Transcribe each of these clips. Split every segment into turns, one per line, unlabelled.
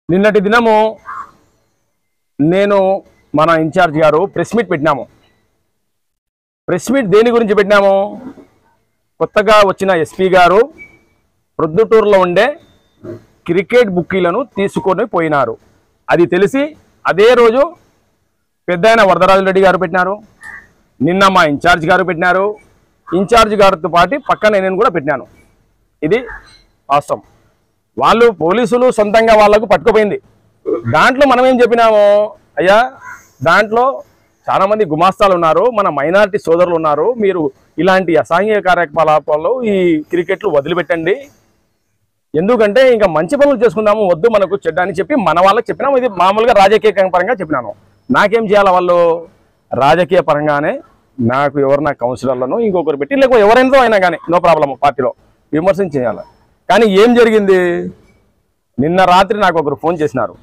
నిన్నటి దినము నేను మన ఇన్ఛార్జ్ గారు ప్రెస్ మీట్ పెట్టినాము ప్రెస్ మీట్ దేని గురించి పెట్టినాము కొత్తగా వచ్చిన ఎస్పీ గారు ప్రొద్దుటూరులో ఉండే క్రికెట్ బుక్కీలను తీసుకొని పోయినారు అది తెలిసి అదే రోజు పెద్ద ఆయన వరదరాజు రెడ్డి గారు పెట్టినారు నిన్న మా ఇన్ఛార్జ్ గారు పెట్టినారు ఇన్ఛార్జ్ గారితో పాటు పక్కన నేను కూడా పెట్టినాను ఇది వాస్తవం వాళ్ళు పోలీసులు సొంతంగా వాళ్ళకు పట్టుకుపోయింది దాంట్లో మనం ఏం చెప్పినాము అయ్యా దాంట్లో చాలా మంది గుమాస్తాలు ఉన్నారు మన మైనారిటీ సోదరులు ఉన్నారు మీరు ఇలాంటి అసాంఘిక కార్యకలాపాల్లో ఈ క్రికెట్లు వదిలిపెట్టండి ఎందుకంటే ఇంకా మంచి పనులు చేసుకుందాము వద్దు మనకు చెడ్డ అని చెప్పి మన వాళ్ళకి చెప్పినాము ఇది మామూలుగా రాజకీయ పరంగా చెప్పినాను నాకేం చేయాలి వాళ్ళు రాజకీయ పరంగానే నాకు ఎవరైనా కౌన్సిలర్లను ఇంకొకరు పెట్టి లేకపోతే ఎవరైనా అయినా కానీ నో ప్రాబ్లం పార్టీలో విమర్శన చేయాలి కానీ ఏం జరిగింది నిన్న రాత్రి నాకు ఒకరు ఫోన్ చేసినారు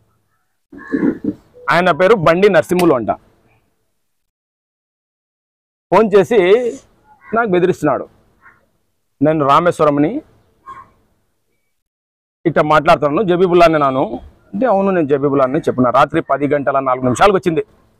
ఆయన పేరు బండి నరసింహులు అంట ఫోన్ చేసి నాకు బెదిరిస్తున్నాడు నేను రామేశ్వరంని ఇట్లా మాట్లాడుతున్నాను జబీబుల్లాని నాను అంటే అవును నేను జబీబుల్లాని చెప్పిన రాత్రి పది గంటల నాలుగు నిమిషాలకు వచ్చింది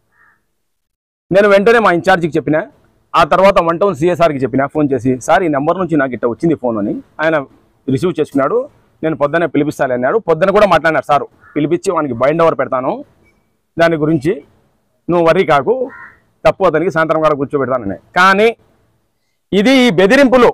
నేను వెంటనే మా ఇన్ఛార్జికి చెప్పిన ఆ తర్వాత వన్ టౌన్ సిఎస్ఆర్కి చెప్పిన ఫోన్ చేసి సార్ ఈ నెంబర్ నుంచి నాకు ఇట్లా వచ్చింది ఫోన్ అని ఆయన రిసీవ్ చేసుకున్నాడు నేను పొద్దున్నే పిలిపిస్తాను అన్నాడు పొద్దున కూడా మాట్లాడినారు సారు పిలిపించి వానికి బైండ్ ఓవర్ పెడతాను దాని గురించి నువ్వు వరి కాకు తప్పు అతనికి సాయంత్రం కాడ కూర్చోబెడతానని కానీ ఇది ఈ బెదిరింపులు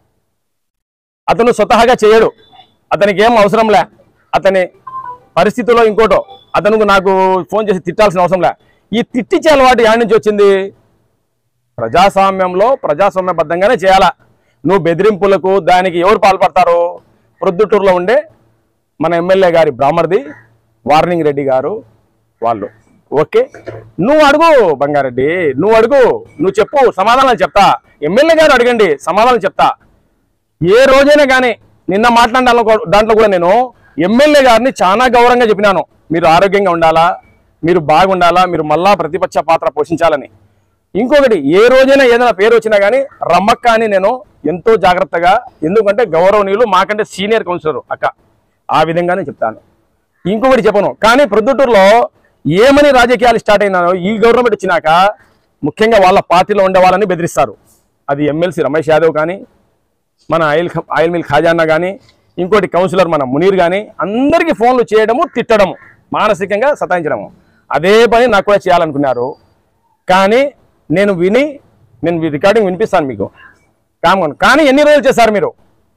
అతను స్వతహాగా చేయడు అతనికి ఏం అవసరంలే అతని పరిస్థితిలో ఇంకోటో అతను నాకు ఫోన్ చేసి తిట్టాల్సిన అవసరంలే ఈ తిట్టించే అలవాటు యాడ్ నుంచి వచ్చింది ప్రజాస్వామ్యంలో ప్రజాస్వామ్యబద్ధంగానే చేయాలా నువ్వు బెదిరింపులకు దానికి ఎవరు పాల్పడతారు ప్రొద్దుటూరులో ఉండే మన ఎమ్మెల్యే గారి బ్రాహ్మర్ది వార్నింగ్ రెడ్డి గారు వాళ్ళు ఓకే నువ్వు అడుగు బంగారెడ్డి నువ్వు అడుగు నువ్వు చెప్పు సమాధానాలు చెప్తా ఎమ్మెల్యే గారు అడగండి సమాధానం చెప్తా ఏ రోజైనా కానీ నిన్న మాట్లాడిన దాంట్లో కూడా నేను ఎమ్మెల్యే గారిని చాలా గౌరవంగా చెప్పినాను మీరు ఆరోగ్యంగా ఉండాలా మీరు బాగుండాలా మీరు మళ్ళా ప్రతిపక్ష పాత్ర పోషించాలని ఇంకొకటి ఏ రోజైనా ఏదైనా పేరు వచ్చినా కానీ రమ్మక్క అని నేను ఎంతో జాగ్రత్తగా ఎందుకంటే గౌరవనీయులు మాకంటే సీనియర్ కౌన్సిలర్ అక్క ఆ విధంగానే చెప్తాను ఇంకొకటి చెప్పను కానీ ప్రొద్దుటూరులో ఏమని రాజకీయాలు స్టార్ట్ అయినాయో ఈ గవర్నమెంట్ వచ్చినాక ముఖ్యంగా వాళ్ళ పార్టీలో ఉండే వాళ్ళని బెదిరిస్తారు అది ఎమ్మెల్సీ రమేష్ యాదవ్ కానీ మన ఆయిల్ ఖ- ఆయిల్ మిల్ ఖాజానా కానీ ఇంకోటి కౌన్సిలర్ మన మునీర్ కానీ అందరికీ ఫోన్లు చేయడము తిట్టడము మానసికంగా సతాయించడము అదే పని నాకు కూడా చేయాలనుకున్నారు కానీ నేను విని నేను ఈ రికార్డింగ్ వినిపిస్తాను మీకు కామన్ కానీ ఎన్ని రోజులు చేశారు మీరు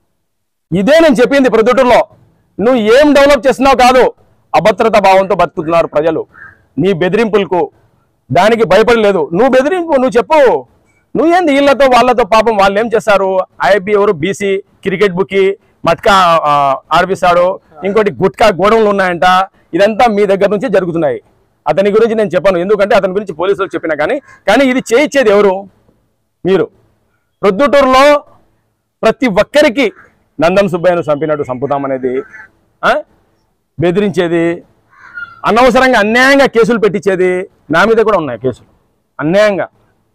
ఇదే నేను చెప్పింది ప్రొద్దుటూరులో నువ్వు ఏం డెవలప్ చేస్తున్నావు కాదు అభద్రత భావంతో బతుకుతున్నారు ప్రజలు నీ బెదిరింపులకు దానికి భయపడలేదు నువ్వు బెదిరింపు నువ్వు చెప్పు నువ్వేంది వీళ్ళతో వాళ్ళతో పాపం వాళ్ళు ఏం చేస్తారు ఐఐపి ఎవరు బీసీ క్రికెట్ బుక్కి మట్కా ఆ, ఆడిపిస్తాడు ఇంకోటి గుట్కా గోడౌన్లు ఉన్నాయంట ఇదంతా మీ దగ్గర నుంచి జరుగుతున్నాయి అతని గురించి నేను చెప్పాను ఎందుకంటే అతని గురించి పోలీసులకు చెప్పినా కానీ కానీ ఇది చేయించేది ఎవరు మీరు ప్రొద్దుటూరులో ప్రతి ఒక్కరికి నందం సుబ్బయ్యను చంపినట్టు చంపుతామనేది ఆ? బెదిరించేది అనవసరంగా అన్యాయంగా కేసులు పెట్టించేది నా మీద కూడా ఉన్నాయి కేసులు అన్యాయంగా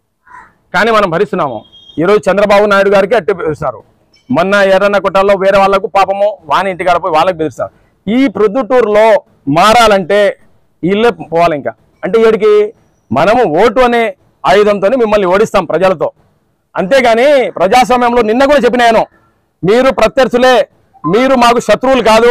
కానీ మనం భరిస్తున్నాము ఈరోజు చంద్రబాబు నాయుడు గారికి అట్టే బెదిరిస్తారు మొన్న ఎర్రన్న కొట్టాల్లో వేరే వాళ్ళకు పాపము వాని ఇంటికాడ పోయి వాళ్ళకి బెదిరిస్తారు ఈ ప్రొద్దుటూరులో మారాలంటే వీళ్ళే పోవాలి ఇంకా అంటే ఏడికి మనము ఓటు అనే ఆయుధంతో మిమ్మల్ని ఓడిస్తాం ప్రజలతో అంతేగాని ప్రజాస్వామ్యంలో నిన్న కూడా చెప్పినాను మీరు ప్రత్యర్థులే మీరు మాకు శత్రువులు కాదు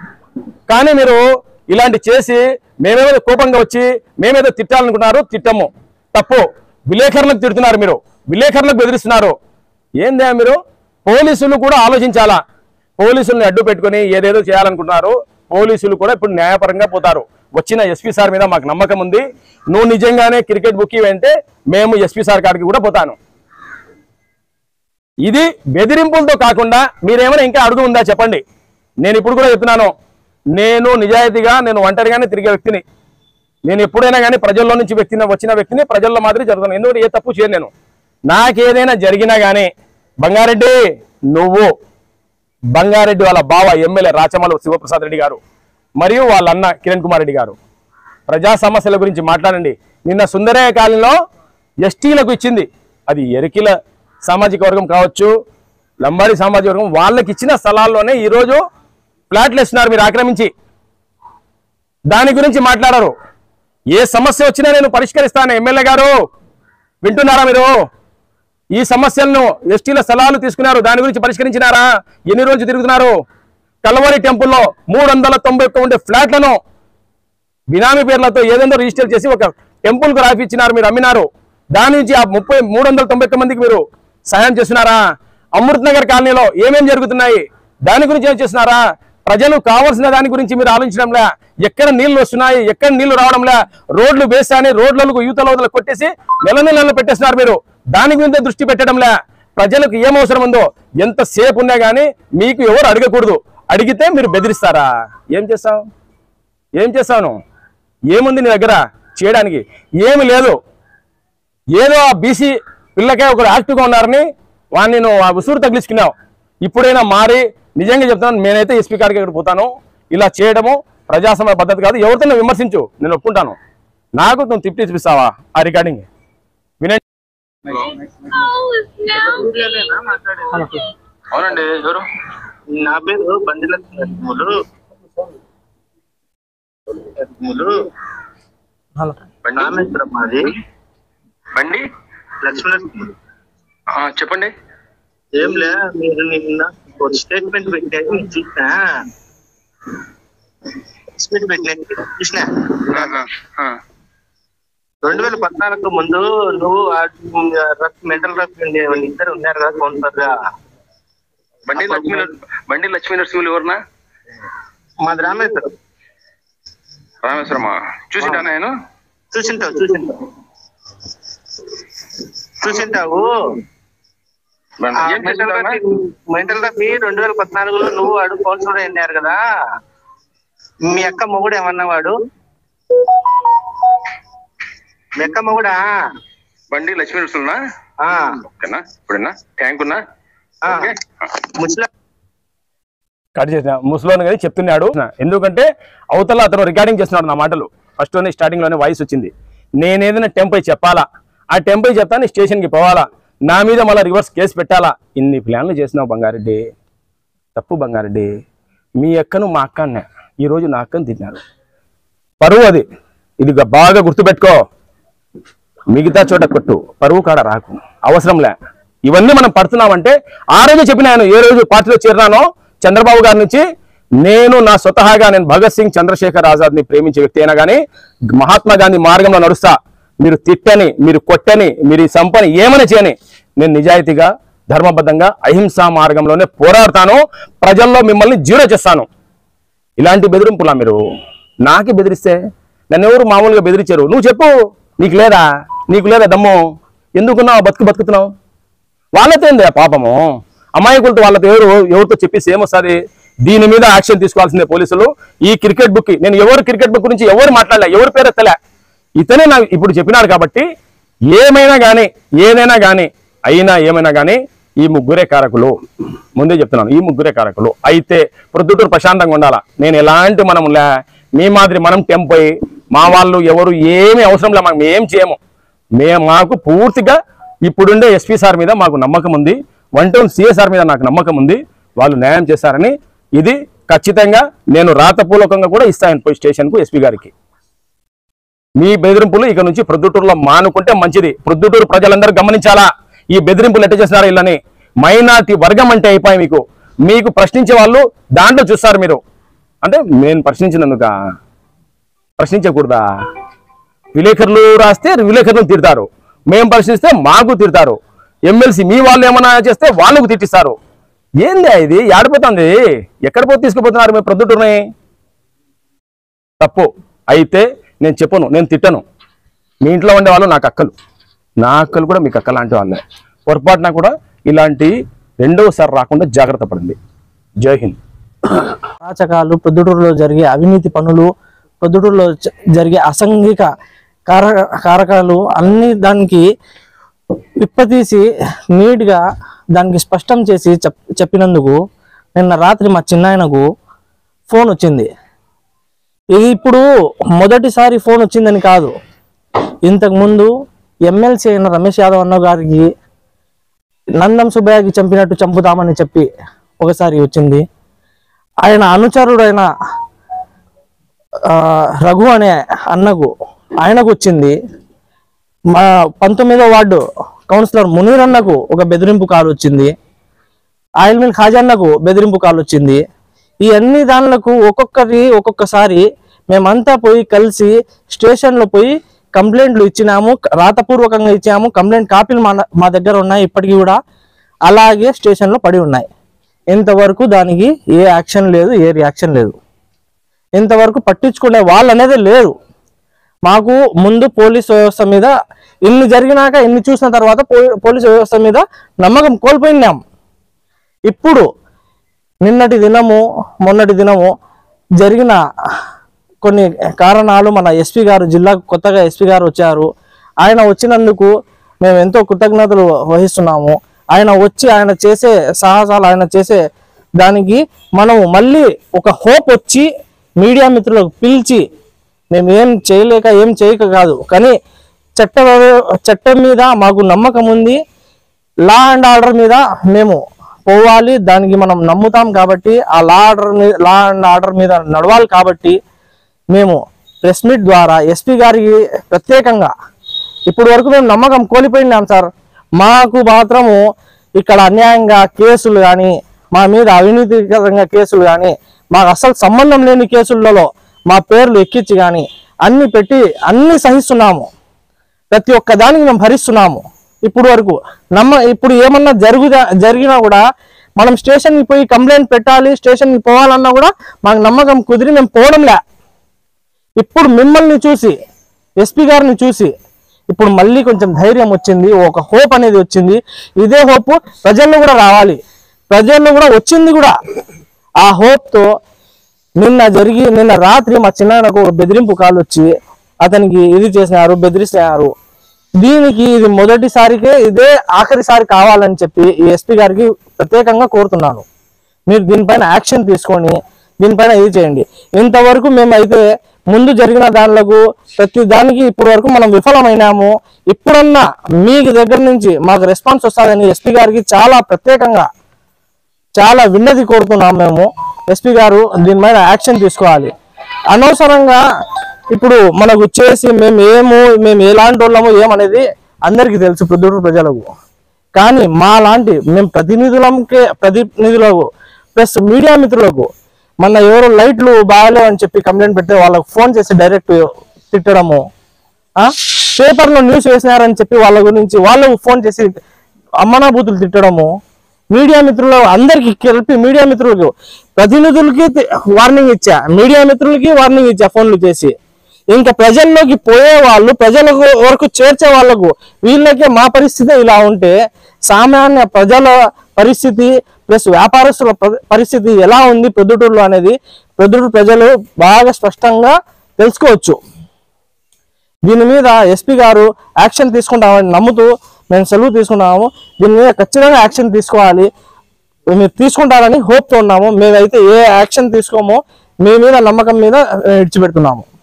కానీ మీరు ఇలాంటి చేసి మేమేదో కోపంగా వచ్చి మేమేదో తిట్టాలనుకున్నారు తిట్టము తప్పు విలేకరులకు తిడుతున్నారు మీరు విలేకరులకు బెదిరిస్తున్నారు ఏందే మీరు పోలీసులు కూడా ఆలోచించాలా పోలీసుల్ని అడ్డు పెట్టుకొని ఏదేదో చేయాలనుకుంటున్నారు పోలీసులు కూడా ఇప్పుడు న్యాయపరంగా పోతారు వచ్చిన ఎస్పీ సార్ మీద మాకు నమ్మకం ఉంది నువ్వు నిజంగానే క్రికెట్ బుక్ అంటే మేము ఎస్పీ సార్ కాడికి కూడా పోతాను ఇది బెదిరింపులతో కాకుండా మీరేమైనా ఇంకా అడుగు ఉందా చెప్పండి నేను ఇప్పుడు కూడా చెప్తున్నాను నేను నిజాయితీగా నేను ఒంటరిగానే తిరిగే వ్యక్తిని నేను ఎప్పుడైనా కానీ ప్రజల్లో నుంచి వ్యక్తిని వచ్చిన వ్యక్తిని ప్రజల్లో మాదిరి జరుగుతాను ఎందుకంటే ఏ తప్పు చేయను నేను నాకేదైనా జరిగినా కానీ బంగారెడ్డి నువ్వు బంగారెడ్డి వాళ్ళ బావ ఎమ్మెల్యే రాచమల్లు శివప్రసాద్ రెడ్డి గారు మరియు వాళ్ళ అన్న కిరణ్ కుమార్ రెడ్డి గారు ప్రజా సమస్యల గురించి మాట్లాడండి నిన్న సుందరయ్య కాలంలో ఎస్టీలకు ఇచ్చింది అది ఎరికిల సామాజిక వర్గం కావచ్చు లంబాడి సామాజిక వర్గం వాళ్ళకి ఇచ్చిన స్థలాల్లోనే ఈరోజు ఫ్లాట్లు ఇస్తున్నారు మీరు ఆక్రమించి దాని గురించి మాట్లాడరు ఏ సమస్య వచ్చినా నేను పరిష్కరిస్తాను ఎమ్మెల్యే గారు వింటున్నారా మీరు ఈ సమస్యలను ఎస్టీల స్థలాలు తీసుకున్నారు దాని గురించి పరిష్కరించినారా ఎన్ని రోజులు తిరుగుతున్నారు కల్వరి టెంపుల్లో మూడు వందల తొంభై ఒక్క ఉండే ఫ్లాట్లను బినామీ పేర్లతో ఏదేందో రిజిస్టర్ చేసి ఒక టెంపుల్ కు రాపిచ్చినారు మీరు అమ్మినారు దాని నుంచి ఆ ముప్పై మూడు వందల తొంభై ఒక్క మందికి మీరు సహాయం చేస్తున్నారా అమృత్ నగర్ కాలనీలో ఏమేం జరుగుతున్నాయి దాని గురించి ఏం చేస్తున్నారా ప్రజలు కావాల్సిన దాని గురించి మీరు ఆలోచించడంలే ఎక్కడ నీళ్లు వస్తున్నాయి ఎక్కడ నీళ్లు రావడంలే రోడ్లు వేసాని రోడ్లకు యూతల వదలు కొట్టేసి నెల నెలలు పెట్టేస్తున్నారు మీరు దాని గురించి దృష్టి పెట్టడంలే ప్రజలకు ఏం అవసరం ఉందో ఎంత సేపు ఉన్నా గానీ మీకు ఎవరు అడగకూడదు అడిగితే మీరు బెదిరిస్తారా ఏం చేస్తావు ఏం చేస్తాను ఏముంది నీ దగ్గర చేయడానికి ఏమి లేదు ఏదో ఆ బీసీ పిల్లకే ఒకరు యాక్టివ్గా ఉన్నారని వాడిని నువ్వు ఆ ఉసురు తగిలించుకున్నావు ఇప్పుడైనా మారి నిజంగా చెప్తాను నేనైతే ఎస్పీ గారికి ఇక్కడ పోతాను ఇలా చేయడము ప్రజాస్వామ్య పద్ధతి కాదు ఎవరితో విమర్శించు నేను ఒప్పుకుంటాను నాకు నువ్వు తిప్పి చూపిస్తావా ఆ రికార్డింగ్ వినండి
అవునండి ఎవరు నా పేరు బండి లక్ష్మణులు రామేశ్వరం మాది
బండి
లక్ష్మణులు
ఆ, చెప్పండి
ఏం లే మీరు నిన్న ఒక స్టేట్మెంట్ పెట్టారు నేను చూసినా స్టేట్మెంట్ పెట్టిన చూసినా
ఆహా, ఆ.
రెండు వేల పద్నాలుగు ముందు నువ్వు మెంటల్ రఫ్ ఇద్దరు ఉన్నారు కదా కౌన్సిలర్ గా
బండి లక్ష్మీ నరసింహ- బండి లక్ష్మీ నరసింహులు ఎవరన్నా
మాది రామేశ్వరం
రామేశ్వరమా చూసింటా నేను
చూసింటావు చూసింటావు చూసింటావు
ఏం చేసింటావా?
మెంటల్ రఫీ రెండు వేల పద్నాలుగులో నువ్వు వాడు కౌన్సిలర్ అయినారు కదా మీ అక్క మొగుడు ఏమన్నా వాడు మీ అక్క మొగుడా
బండి లక్ష్మీ నరసింహులనా
ఆ,
ఓకేనా ఇప్పుడన్నా ట్యాంక్ ఉన్నా
ఆ.
ఓకే
ముసలా
కట్ చేసిన ముసలోని కానీ చెప్తున్నాడు ఎందుకంటే అవతల అతను రికార్డింగ్ చేస్తున్నాడు నా మాటలు ఫస్ట్ లోనే స్టార్టింగ్ లోనే వాయిస్ వచ్చింది నేను ఏదైనా టెంపై చెప్పాలా ఆ టెంపై చెప్తాను స్టేషన్కి పోవాలా నా మీద మళ్ళీ రివర్స్ కేసు పెట్టాలా ఇన్ని ప్లాన్లు చేసినావు బంగారెడ్డి తప్పు బంగారెడ్డి మీ అక్కను మా అక్క అన్న ఈరోజు నా అక్కను తిన్నారు పరువు అది ఇది గ- బాగా గుర్తుపెట్టుకో మిగతా చోట కొట్టు పరువు కాడ రాకు అవసరంలే ఇవన్నీ మనం పడుతున్నామంటే ఆ రోజు చెప్పినాను ఏ రోజు పార్టీలో చేరినానో చంద్రబాబు గారి నుంచి నేను నా స్వతహాగా నేను భగత్ సింగ్ చంద్రశేఖర్ ఆజాద్ ని ప్రేమించే వ్యక్తి అయినా కానీ మహాత్మా గాంధీ మార్గంలో నడుస్తా మీరు తిట్టని మీరు కొట్టని మీరు ఈ సంపని ఏమని చేయని నేను నిజాయితీగా ధర్మబద్ధంగా అహింసా మార్గంలోనే పోరాడతాను ప్రజల్లో మిమ్మల్ని జీరో చేస్తాను ఇలాంటి బెదిరింపులా మీరు నాకే బెదిరిస్తే నన్ను ఎవరు మామూలుగా బెదిరించారు నువ్వు చెప్పు నీకు లేదా నీకు లేదా దమ్ము ఎందుకున్నావు బతుకు బతుకుతున్నావు వాళ్ళతో ఏంది ఆ పాపము అమాయకులతో వాళ్ళతో ఎవరు ఎవరితో చెప్పేసి ఏమొస్తుంది దీని మీద యాక్షన్ తీసుకోవాల్సిందే పోలీసులు ఈ క్రికెట్ బుక్ నేను ఎవరు క్రికెట్ బుక్ గురించి ఎవరు మాట్లాడలే ఎవరు పేరు ఎత్తలే ఇతనే నాకు ఇప్పుడు చెప్పినాడు కాబట్టి ఏమైనా కానీ ఏదైనా కానీ అయినా ఏమైనా కానీ ఈ ముగ్గురే కారకులు ముందే చెప్తున్నాను ఈ ముగ్గురే కారకులు అయితే ప్రొద్దుటూరు ప్రశాంతంగా ఉండాలా నేను ఎలాంటి మనం లే మీ మాదిరి మనం టెంపోయి మా వాళ్ళు ఎవరు ఏమీ అవసరం లే మనం ఏం చేయము మేము మాకు పూర్తిగా ఇప్పుడుండే ఎస్పీ సార్ మీద మాకు నమ్మకం ఉంది వన్ టౌన్ సిఎస్ఆర్ మీద నాకు నమ్మకం ఉంది వాళ్ళు న్యాయం చేస్తారని ఇది ఖచ్చితంగా నేను రాతపూర్వకంగా కూడా ఇస్తాను పోయి స్టేషన్కు ఎస్పీ గారికి మీ బెదిరింపులు ఇక నుంచి ప్రొద్దుటూరులో మానుకుంటే మంచిది ప్రొద్దుటూరు ప్రజలందరూ గమనించాలా ఈ బెదిరింపులు ఎట్ట చేస్తున్నారు ఇళ్ళని మైనార్టీ వర్గం అంటే అయిపోయి మీకు మీకు ప్రశ్నించే వాళ్ళు దాంట్లో చూస్తారు మీరు అంటే నేను ప్రశ్నించినందుక ప్రశ్నించకూడదా విలేకరులు రాస్తే విలేకరులను తిడతారు మేము ప్రశ్నిస్తే మాకు తిడతారు ఎమ్మెల్సీ మీ వాళ్ళు ఏమైనా చేస్తే వాళ్ళకు తిట్టిస్తారు ఏంది ఇది ఆడిపోతుంది ఎక్కడ పోతే తీసుకుపోతున్నారు మీ ప్రొద్దుటూరుని తప్పు అయితే నేను చెప్పను నేను తిట్టను మీ ఇంట్లో ఉండే వాళ్ళు నాకు అక్కలు నా అక్కలు కూడా మీకు అక్క లాంటి వాళ్ళే పొరపాటున కూడా ఇలాంటి రెండవసారి రాకుండా జాగ్రత్త పడండి జై హింద్
అరాచకాలు ప్రొద్దుటూరులో జరిగే అవినీతి పనులు ప్రొద్దుటూరులో జ- జరిగే అసంఘిక కార కారకాలు అన్ని దానికి విప్పతీసి నీట్గా దానికి స్పష్టం చేసి చెప్ చెప్పినందుకు నిన్న రాత్రి మా చిన్నాయనకు ఫోన్ వచ్చింది ఇది ఇప్పుడు మొదటిసారి ఫోన్ వచ్చిందని కాదు ఇంతకు ముందు ఎమ్మెల్సీ అయిన రమేష్ యాదవ్ అన్న గారికి నందం సుబ్బయ్యకి చంపినట్టు చంపుతామని చెప్పి ఒకసారి వచ్చింది ఆయన అనుచరుడైన ఆ, రఘు అనే అన్నకు ఆయనకు వచ్చింది మా పంతొమ్మిదో వార్డు కౌన్సిలర్ మునీర్ అన్నకు ఒక బెదిరింపు కాల్ వచ్చింది ఆయిల్ మిల్ ఖాజాన్నకు బెదిరింపు కాల్ వచ్చింది ఈ అన్ని దానిలకు ఒక్కొక్కరి ఒక్కొక్కసారి మేమంతా పోయి కలిసి స్టేషన్లో పోయి కంప్లైంట్లు ఇచ్చినాము రాతపూర్వకంగా ఇచ్చాము కంప్లైంట్ కాపీలు మా మా దగ్గర ఉన్నాయి ఇప్పటికీ కూడా అలాగే స్టేషన్లో పడి ఉన్నాయి ఇంతవరకు దానికి ఏ యాక్షన్ లేదు ఏ రియాక్షన్ లేదు ఇంతవరకు పట్టించుకునే వాళ్ళు అనేది లేరు మాకు ముందు పోలీస్ వ్యవస్థ మీద ఇన్ని జరిగినాక ఇన్ని చూసిన తర్వాత పో- పోలీస్ వ్యవస్థ మీద నమ్మకం కోల్పోయినాం ఇప్పుడు నిన్నటి దినము మొన్నటి దినము జరిగిన కొన్ని కారణాలు మన ఎస్పీ గారు జిల్లాకు కొత్తగా ఎస్పీ గారు వచ్చారు ఆయన వచ్చినందుకు మేము ఎంతో కృతజ్ఞతలు వహిస్తున్నాము ఆయన వచ్చి ఆయన చేసే సాహసాలు ఆయన చేసే దానికి మనము మళ్ళీ ఒక హోప్ వచ్చి మీడియా మిత్రులకు పిలిచి మేము ఏం చేయలేక ఏం చేయక కాదు కానీ చట్ట చట్టం మీద మాకు నమ్మకం ఉంది లా అండ్ ఆర్డర్ మీద మేము పోవాలి దానికి మనం నమ్ముతాం కాబట్టి ఆ లా ఆర్డర్ మీద లా అండ్ ఆర్డర్ మీద నడవాలి కాబట్టి మేము ప్రెస్ మీట్ ద్వారా ఎస్పీ గారికి ప్రత్యేకంగా ఇప్పుడు వరకు మేము నమ్మకం కోల్పోయినాం సార్ మాకు మాత్రము ఇక్కడ అన్యాయంగా కేసులు కానీ మా మీద అవినీతికరంగా కేసులు కానీ మాకు అసలు సంబంధం లేని కేసులలో మా పేర్లు ఎక్కించి కానీ అన్ని పెట్టి అన్ని సహిస్తున్నాము ప్రతి ఒక్క దానికి మేము భరిస్తున్నాము ఇప్పుడు వరకు నమ్మ ఇప్పుడు ఏమన్నా జరుగుదా జరిగినా కూడా మనం స్టేషన్కి పోయి కంప్లైంట్ పెట్టాలి స్టేషన్కి పోవాలన్నా కూడా మాకు నమ్మకం కుదిరి మేము పోవడంలే ఇప్పుడు మిమ్మల్ని చూసి ఎస్పీ గారిని చూసి ఇప్పుడు మళ్ళీ కొంచెం ధైర్యం వచ్చింది ఒక హోప్ అనేది వచ్చింది ఇదే హోప్ ప్రజల్లో కూడా రావాలి ప్రజల్లో కూడా వచ్చింది కూడా ఆ హోప్తో నిన్న జరిగి నిన్న రాత్రి మా చిన్నాన్నకు ఒక బెదిరింపు కాల్ వచ్చి అతనికి ఇది చేసినారు బెదిరిస్తున్నారు దీనికి ఇది మొదటిసారికే ఇదే ఆఖరిసారి కావాలని చెప్పి ఈ ఎస్పీ గారికి ప్రత్యేకంగా కోరుతున్నాను మీరు దీనిపైన యాక్షన్ తీసుకొని దీనిపైన ఇది చేయండి ఇంతవరకు మేమైతే ముందు జరిగిన దానిలకు ప్రతి దానికి ఇప్పటి వరకు మనం విఫలమైనాము ఇప్పుడన్నా మీ దగ్గర నుంచి మాకు రెస్పాన్స్ వస్తుందని ఎస్పీ గారికి చాలా ప్రత్యేకంగా చాలా విన్నది కోరుతున్నాం మేము ఎస్పీ గారు దీని మీద యాక్షన్ తీసుకోవాలి అనవసరంగా ఇప్పుడు మనకు చేసి మేము ఏము మేము ఎలాంటి వాళ్ళము ఏమనేది అందరికీ తెలుసు ప్రొద్దుటూరు ప్రజలకు కానీ మా లాంటి మేము ప్రతినిధులకే ప్రతినిధులకు ప్లస్ మీడియా మిత్రులకు మన ఎవరు లైట్లు బాగాలేవు అని చెప్పి కంప్లైంట్ పెడితే వాళ్ళకు ఫోన్ చేసి డైరెక్ట్ తిట్టడము ఆ పేపర్లో న్యూస్ వేసినారని చెప్పి వాళ్ళ గురించి వాళ్ళకు ఫోన్ చేసి అమ్మనాభూతులు తిట్టడము మీడియా మిత్రులు అందరికి కలిపి మీడియా మిత్రులకు ప్రతినిధులకి వార్నింగ్ ఇచ్చా మీడియా మిత్రులకి వార్నింగ్ ఇచ్చా ఫోన్లు చేసి ఇంకా ప్రజల్లోకి పోయే వాళ్ళు ప్రజల వరకు చేర్చే వాళ్ళకు వీళ్ళకే మా పరిస్థితి ఇలా ఉంటే సామాన్య ప్రజల పరిస్థితి ప్లస్ వ్యాపారస్తుల ప- పరిస్థితి ఎలా ఉంది ప్రొద్దుటూరులో అనేది ప్రొద్దుటూరు ప్రజలు బాగా స్పష్టంగా తెలుసుకోవచ్చు దీని మీద ఎస్పీ గారు యాక్షన్ తీసుకుంటామని నమ్ముతూ మేము సెలవు తీసుకున్నాము దీని మీద ఖచ్చితంగా యాక్షన్ తీసుకోవాలి మీరు తీసుకుంటారని హోప్తో ఉన్నాము మేమైతే ఏ యాక్షన్ తీసుకోమో మీ మీద నమ్మకం మీద ఆ, ఇడిచిపెడుతున్నాము